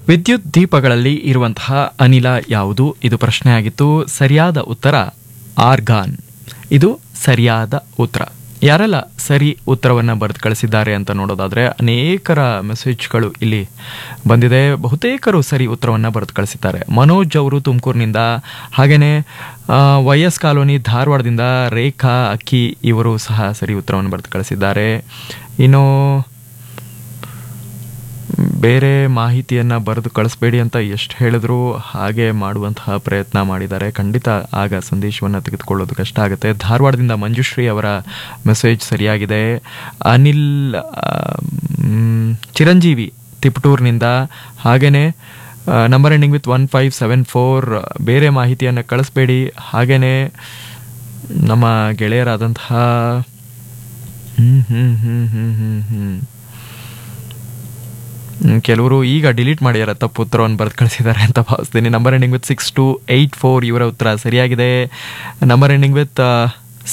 ವಿದ್ಯುತ್ ದೀಪಗಳಲ್ಲಿ ಇರುವಂತಹ ಅನಿಲ ಯಾವುದು ಇದು ಪ್ರಶ್ನೆ ಆಗಿತ್ತು ಸರಿಯಾದ ಉತ್ತರ ಆರ್ಗಾನ್ ಇದು ಸರಿಯಾದ ಉತ್ತರ ಯಾರೆಲ್ಲ ಸರಿ ಉತ್ತರವನ್ನು ಬರೆದು ಕಳಿಸಿದ್ದಾರೆ ಅಂತ ನೋಡೋದಾದರೆ ಅನೇಕರ ಮೆಸೇಜ್ಗಳು ಇಲ್ಲಿ ಬಂದಿದೆ ಬಹುತೇಕರು ಸರಿ ಉತ್ತರವನ್ನು ಬರೆದು ಕಳಿಸಿದ್ದಾರೆ ಮನೋಜ್ ಅವರು ತುಮಕೂರಿನಿಂದ ಹಾಗೆಯೇ ವೈ ಎಸ್ ಕಾಲೋನಿ ಧಾರವಾಡದಿಂದ ರೇಖಾ ಅಕ್ಕಿ ಇವರು ಸಹ ಸರಿ ಉತ್ತರವನ್ನು ಬರೆದು ಕಳಿಸಿದ್ದಾರೆ ಇನ್ನು ಬೇರೆ ಮಾಹಿತಿಯನ್ನು ಬರೆದು ಕಳಿಸ್ಬೇಡಿ ಅಂತ ಎಷ್ಟು ಹೇಳಿದ್ರು ಹಾಗೆ ಮಾಡುವಂತಹ ಪ್ರಯತ್ನ ಮಾಡಿದ್ದಾರೆ ಖಂಡಿತ ಆಗ ಸಂದೇಶವನ್ನು ತೆಗೆದುಕೊಳ್ಳೋದು ಕಷ್ಟ ಆಗುತ್ತೆ ಧಾರವಾಡದಿಂದ ಮಂಜುಶ್ರೀ ಅವರ ಮೆಸೇಜ್ ಸರಿಯಾಗಿದೆ ಅನಿಲ್ ಆ, ಮ್, ಚಿರಂಜೀವಿ ತಿಪಟೂರ್ನಿಂದ ಹಾಗೆಯೇ number ending with one five seven four ಬೇರೆ ಮಾಹಿತಿಯನ್ನು ಕಳಿಸ್ಬೇಡಿ ಹಾಗೆಯೇ ನಮ್ಮ ಗೆಳೆಯರಾದಂತಹ ಹ್ಮ್ ಹ್ಮ್ ಹ್ಮ್ ಹ್ಮ್ ಹ್ಮ್ ಹ್ಮ್ ಹ್ಮ್, ಕೆಲವರು ಈಗ ಡಿಲೀಟ್ ಮಾಡ್ಯಾರ ತಪ್ಪು ಉತ್ತರವನ್ನು ಬರೆದು ಕಳಿಸಿದ್ದಾರೆ ಅಂತ ಭಾವಿಸ್ತೀನಿ number ending with six two eight four ಇವರ ಉತ್ತರ ಸರಿಯಾಗಿದೆ ನಂಬರ್ ಎಂಡಿಂಗ್ ವಿತ್